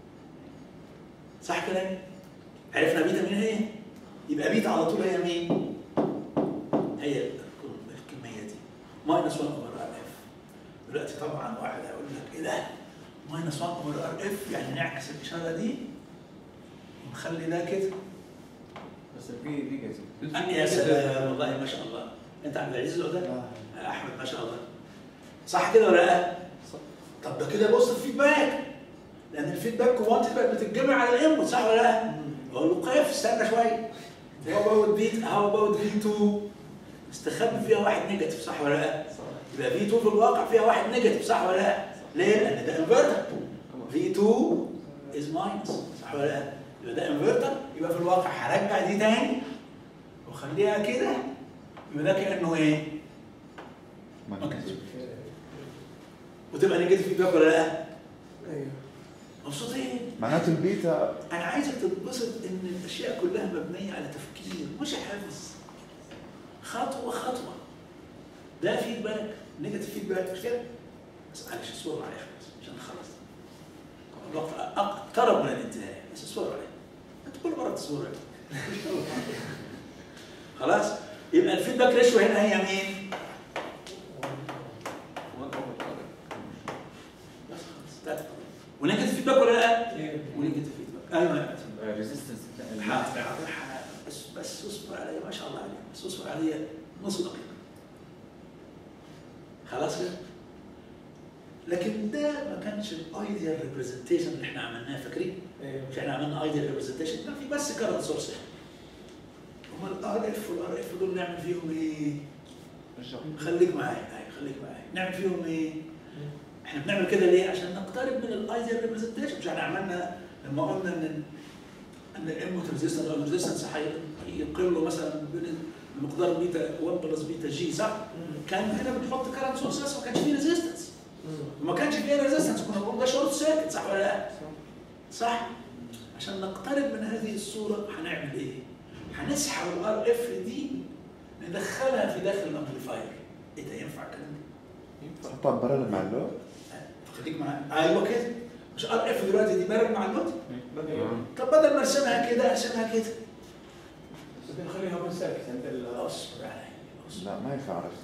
صح كلامي؟ عرفنا بيتا مين هي؟ يبقى بيتا على طول هي مين؟ هي الكميه دي ماينس 1 اوفر ار اف دلوقتي طبعا واحد هيقول لك ايه ده؟ ماينس 1 اوفر ار اف يعني نعكس الاشاره دي ونخلي ده كده بس في نيجاتيف يا سلام والله ما شاء الله انت عبد العزيز ده احمد ما شاء الله صح كده ولا لا؟ طب ده كده بص الفيدباك لان الفيدباك كوانتيتي بقت بتتجمع على الانبوت صح ولا لا؟ بقول له قيف استنى شويه هو باوت بيت هاو باوت في 2 استخبي فيها واحد نيجاتيف صح ولا لا؟ يبقى في 2 في الواقع فيها واحد نيجاتيف صح ولا لا؟ ليه؟ لان ده انفرتر في 2 از ماينس صح ولا لا؟ يبقى ده انفرتر يبقى في الواقع هرجع دي تاني وخليها كده يبقى ده كانه ايه؟ ما كانش وتبقى نيجاتيف فيدباك ولا لا؟ ايوه مبسوطين؟ معناته البيتا انا عايزك تتبسط ان الاشياء كلها مبنيه على تفكير مش حفظ خطوه خطوه ده فيدباك نيجاتيف فيدباك مش كده؟ بس معلش اصبروا عليا شويه بس عشان نخلص الوقت اقترب من الانتهاء بس اصبروا عليا انت كل مره تصبروا عليا خلاص يبقى الفيدباك ريشيو هنا هي مين؟ 1 over R. بس خلاص انتهت. ونيجاتيف فيدباك ولا لا؟ ونيجاتيف فيدباك ايوه يا أحمد. ريزيستنس حاضر حاضر حاضر. بس بس اصبر علي ما شاء الله عليك بس اصبر علي نص دقيقة خلاص كده؟ لكن ده ما كانش الايديال ريبريزنتيشن اللي احنا عملناه فاكرين؟ مش احنا عملنا ايديال ريبريزنتيشن كان في بس كارت سورس امال الار اف والار اف دول نعمل فيهم ايه؟ خليك معايا أيوة، خليك معايا نعمل فيهم ايه؟ احنا بنعمل كده ليه؟ عشان نقترب من الايديال ريبريزنتيشن مش احنا عملنا لما قلنا ان ان الانبوت ريزيستنس او الريزيستنس هيقل له مثلا بمقدار بيتا 1 بلس بيتا جي صح؟ كان هنا بنحط كارنت سورس ما كانش فيه ريزيستنس وما كانش فيه ريزيستنس كنا بنقول ده شورت سيركت صح ولا لا؟ صح؟ عشان نقترب من هذه الصوره هنعمل ايه؟ هنسحب الار اف دي ندخلها في داخل الامبليفاير ايه ده ينفع الكلام ده؟ تحطها بارل مع اللود خليك معايا ايوه كده مش ار اف دلوقتي دي بارل مع اللود مم. طب بدل ما ارسمها كده ارسمها كده بس بنخليها اوبن سيركت عند ال اصبر علي اصبر لا ما ينفع عرفت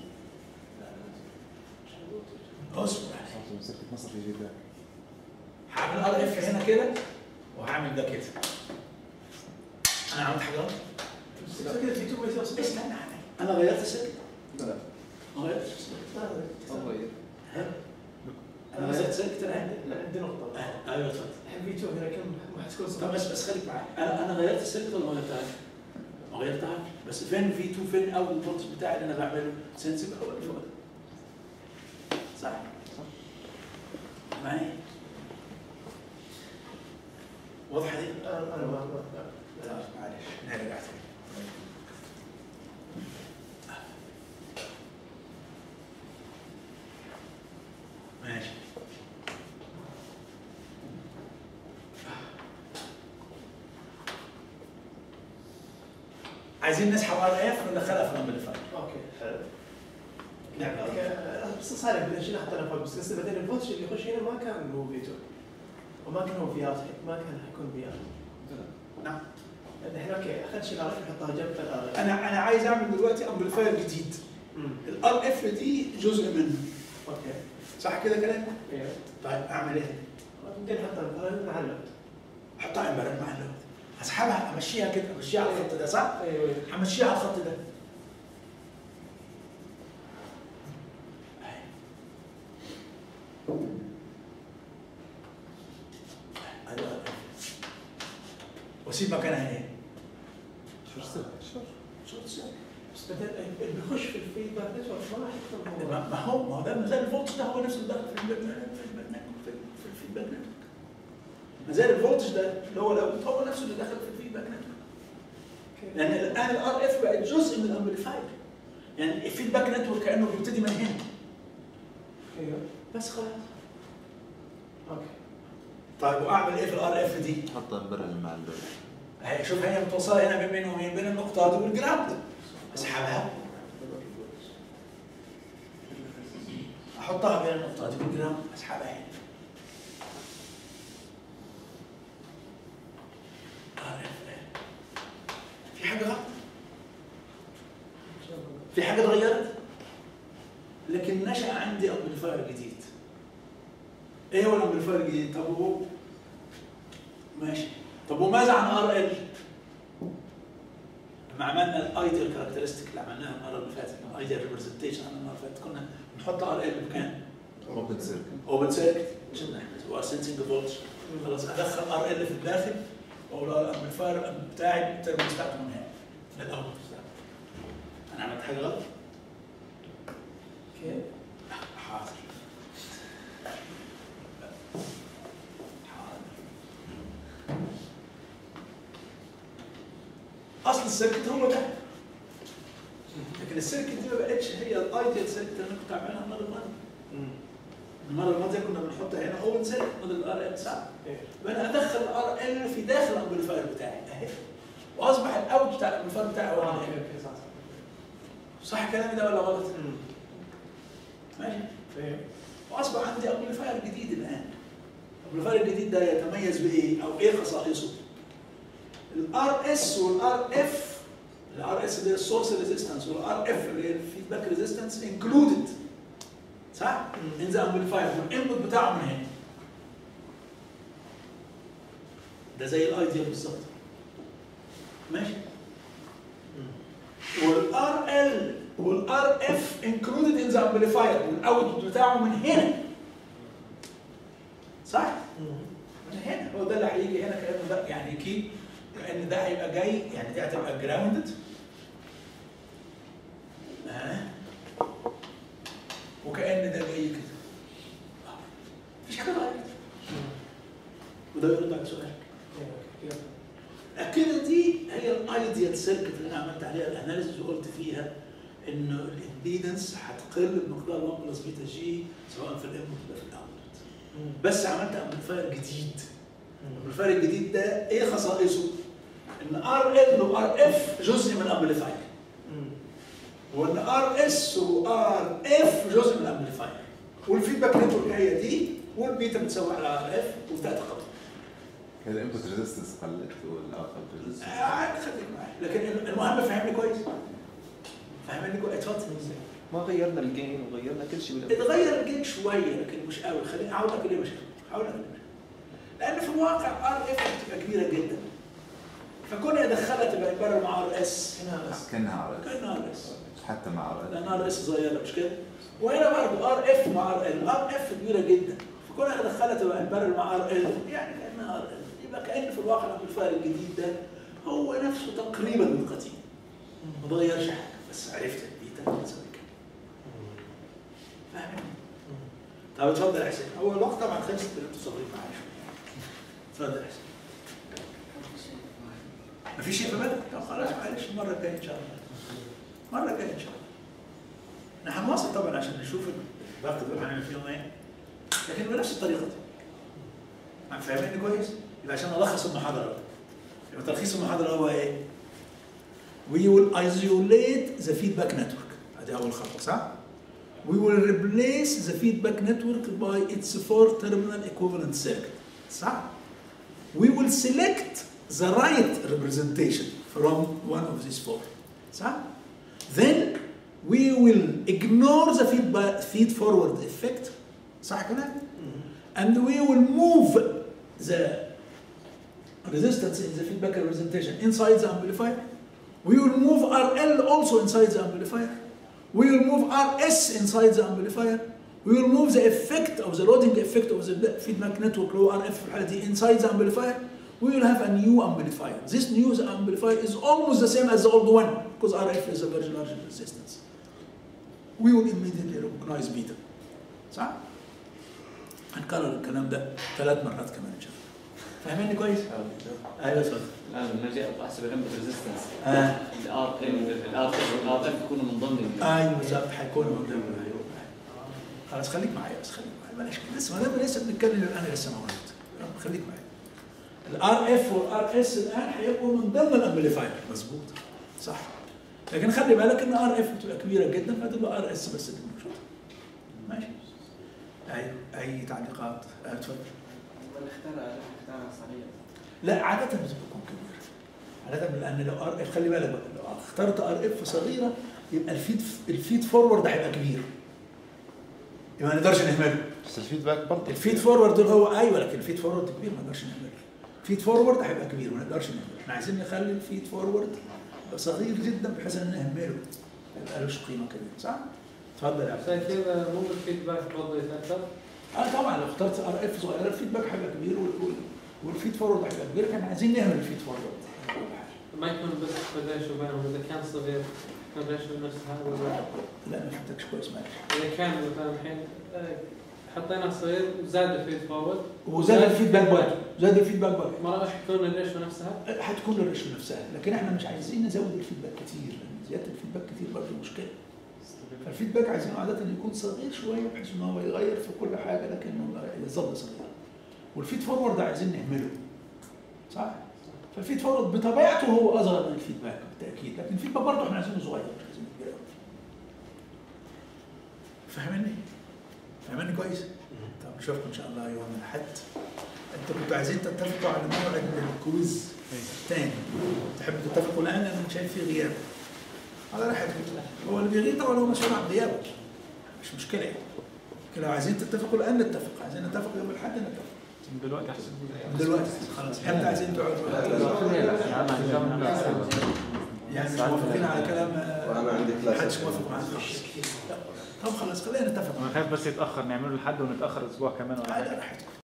اصبر علي صوت سيركت مصرفي جدا هعمل ار اف هنا كده وهعمل ده كده انا عملت حاجه غلط بس كده في تو ويز استنى علي انا غيرت السلك لا ما غيرتش السلك الله يغير انا غيرت سلك الان لا عندي نقطة آه، ايوه اتفضل الحين في تو هنا كم ما حتكون طب صح بس بس خليك معايا انا انا غيرت السلك ولا ما غيرتهاش؟ ما غيرتهاش بس فين في 2 فين اول الفولتج بتاعي اللي انا بعمله سنسيف هو اللي فوق ده. صح؟ معايا واضحه دي؟ انا انا ما ما- طيب معلش نرجع تاني ماشي عايزين نسحب ار اف وندخلها في الامبليفاير اوكي حلو نعم. اوكي آه، بس صالح بدنا نشيل حتى فوق بس قصدي بعدين الفولتج اللي يخش هنا ما كان هو في 2 وما كان هو في ار ما كان حيكون في ار نعم الحين اوكي خلينا نشيل ار نحطها جنب الار انا انا عايز اعمل دلوقتي امبليفاير جديد الار اف دي جزء منه اوكي صح كده كلام ايوه طيب اعمل ايه بعدين نحطها مثلا مع اللود احطها امبارح مع اللود هسحبها امشيها كده امشيها على الخط ده صح ايوه همشيها على الخط ده أيوة. واسيب مكانها ايه؟ شو السر؟ شورت سيركت. بس بعدين اللي بيخش في الفيدباك نتورك ما راح يكون هو ما ما هو ما هو ده زي الفولتج ده هو نفس اللي داخل في البرنامج في البرنامج في في الفيدباك نتورك ما زال الفولتج ده اللي هو الاوت هو نفسه اللي داخل في الفيدباك نتورك لان الان الار اف بقت جزء من الامبليفاير يعني الفيدباك نتورك كانه بيبتدي من هنا ايوه بس خلاص اوكي طيب واعمل ايه في الار اف دي؟ تحطها بارل مع اللود هي شوف هي متوصله هنا بين مين ومين بين النقطه دي والجراوند اسحبها احطها بين النقطه دي والجراوند اسحبها هنا RF. في حاجه غلط؟ في حاجه اتغيرت؟ لكن نشأ عندي امبليفاير جديد. ايه هو الامبليفاير الجديد؟ طب هو ماشي طب وماذا عن ار ال؟ لما عملنا الايديال كاركترستيك اللي عملناها المره اللي فاتت الايديال ريبرزنتيشن المره اللي فاتت كنا نحط ار ال بكام؟ اوبن سيركت اوبن سيركت عشان نحفظ هو سنسنج فولتج خلاص ادخل ار ال في الداخل واقول له الامبليفاير بتاعي الترمز بتاعته من هنا من الاول بتاعه انا عملت حاجه غلط؟ اوكي حاضر حاضر اصل السيركت هو ده لكن السيركت دي ما بقتش هي الايديال سيركت اللي انا كنت عاملها المره الماضيه المره الماضيه كنا بنحط هنا اوبن سيركت بدل الار ال صح؟ ايوه فانا ادخل الار ال في داخل الامبليفاير بتاعي اهي واصبح الاوت بتاع الامبليفاير بتاعي هو اوكي هنا. اوكي صح صح كلامي ده ولا غلط؟ صح ماشي ايوه واصبح عندي امبليفاير جديد الان الامبليفاير الجديد ده يتميز بايه او ايه خصائصه الار اس والار اف الار اس اللي هي السورس ريزيستنس والار اف اللي هي الفيدباك ريزيستنس انكلودد صح ان ذا امبليفاير والانبوت بتاعه من هنا ده زي الايديال بالظبط ماشي والار ال والار اف انكلودد ان ذا امبليفاير والاوتبوت بتاعه من هنا صح؟ من هنا هو ده اللي هيجي هنا كانه ده يعني كي كان ده هيبقى جاي يعني دي هتبقى جراوندد ها وكأن ده جاي كده مفيش حاجه اتغيرت وده يرد على سؤالك ايوه السيركت اللي انا عملت عليها الاناليسيس وقلت فيها انه الامبيدنس هتقل بمقدار 1 بلس بيتا جي سواء في الانبوت ولا في الاوتبوت بس عملت امبليفاير جديد الامبليفاير الجديد ده ايه خصائصه؟ ان ار ال وار اف جزء من الامبليفاير وان ار اس وار اف جزء من الامبليفاير والفيدباك نتورك هي دي والبيتا بتساوي على ار اف وثلاث خطوات كده الانبوت ريزيستنس قلت والاوتبوت ريزيستنس عادي خليك معايا لكن المهم فهمني كويس فهمني كويس اتفضل ما غيرنا الجين وغيرنا كل شيء بالأمر. اتغير الجيم شويه لكن مش قوي خليني اقول لك ليه مش قوي هقول لك ليه مش قوي. لان في الواقع ار اف بتبقى كبيره جدا فكون ادخلها تبقى يبرر مع ار اس هنا بس كانها على كان ار اس حتى مع لان ار اس صغيره مش كده وهنا برضه ار اف مع ار ال ار اف كبيره جدا فكون ادخلها تبقى يبرر مع ار ال يعني كانها ار ال يبقى كان في الواقع الامبليفاير الجديد ده هو نفسه تقريبا القديم ما اتغيرش حاجه بس عرفت البيتا بتساوي كده فاهم طب اتفضل يا حسين هو الوقت طبعا خلص انتوا صابرين معايا شويه اتفضل يا حسين مفيش شيء في بالك؟ طب خلاص معلش المره الجايه ان شاء الله المره الجايه ان شاء الله احنا هنواصل طبعا عشان نشوف الوقت دول هنعمل فيهم ايه لكن بنفس الطريقه دي عم فاهميني كويس؟ يبقى عشان الخص المحاضره بقى. يبقى تلخيص المحاضره هو ايه؟ We will isolate the feedback network. ادي اول خطوه صح؟ We will replace the feedback network by its four terminal equivalent circuit. صح؟ We will select the right representation from one of these four. صح؟ Then we will ignore the feedback feed forward effect. صح كده؟ And we will move the resistance in the feedback representation inside the amplifier. We will move RL also inside the amplifier. We will move RS inside the amplifier. We will move the effect of the loading effect of the feedback network low RF في الحالة دي inside the amplifier. We will have a new amplifier. This new amplifier is almost the same as the old one because RF is a very large resistance. We will immediately recognize beta. صح؟ هنكرر الكلام ده ثلاث مرات كمان ان شاء الله. فاهميني كويس؟ ايوه اتفضل. الان لما نجي احسب الانبوت ريزيستنس آه. الار الار الار اف يكونوا من ضمن ال- ايوه بالظبط هيكون قدام ايوه خلاص خليك معايا بس خليك معايا بلاش كده لسه ما دام لسه بنتكلم انا لسه موجود خليك معايا الار اف والار اس الان هيبقوا من ضمن الامبليفاير مظبوط صح لكن خلي بالك ان ار اف بتبقى كبيره جدا فتبقى ار اس بس اللي موجود ماشي ايوه اي تعليقات آه، اتفضل الاختراع الاختراع صغير لا عادة بتكون كبيرة عادة لأن لو ار اف خلي بالك بقى لو اخترت ار اف صغيرة يبقى الفيد الفيد فورورد هيبقى كبير يبقى ما نقدرش نهمله بس الفيدباك برضه الفيد فورورد دول هو ايوه لكن الفيد فورورد كبير ما نقدرش نهمله الفيد فورورد هيبقى كبير ما نقدرش نهمله احنا عايزين نخلي الفيد فورورد يبقى صغير جدا بحيث ان نهمله يبقى لهش قيمة كبيرة صح؟ اتفضل يا عبد عشان كذا مو الفيدباك برضه يتاثر اه طبعا لو اخترت ار اف صغيره الفيدباك هيبقى كبير وال- وال- والفيد فورورد هيبقى كبير احنا عايزين نهمل الفيد فورورد ما يكون بس الريشيو بينهم اذا كان صغير كان الريشيو نفس هذا ولا لا ما فهمتكش كويس معلش اذا كان مثلا الحين آه، حطينا صغير وزاد الفيد فورورد وزاد الفيدباك برضه زاد الفيدباك برضه ما راح يكون الريشيو نفسها هتكون الريشيو نفسها لكن احنا مش عايزين نزود الفيدباك كتير لان زياده الفيدباك كتير برضه مشكله فالفيدباك عايزينه عاده يكون صغير شويه بحيث ان هو يغير في كل حاجه لكنه يظل صغير والفيد فورورد عايزين نهمله صح فالفيد فورورد بطبيعته هو اصغر من الفيدباك بالتاكيد لكن الفيدباك برضه احنا عايزينه صغير مش عايزينه كبير قوي فاهمني؟ فاهمني كويس؟ طب نشوفكم ان شاء الله يوم الاحد انتوا كنتوا عايزين تتفقوا على موعد الكويز تاني تحبوا تتفقوا الان انا شايف في غياب على راحتكم هو اللي بيغيب طبعا هو مسؤول عن غيابه مش مشكله يعني لكن لو عايزين تتفقوا الان نتفق عايزين نتفق يوم الاحد نتفق دلوقتي احسن دلوقتي خلاص حتى عايزين تقعدوا يعني مش موافقين على كلام وأنا عندي كلاس. محدش موافق معانا طب خلاص خلينا نتفق انا خايف بس يتاخر نعمله لحد ونتاخر اسبوع كمان ولا على حاجه راحتكم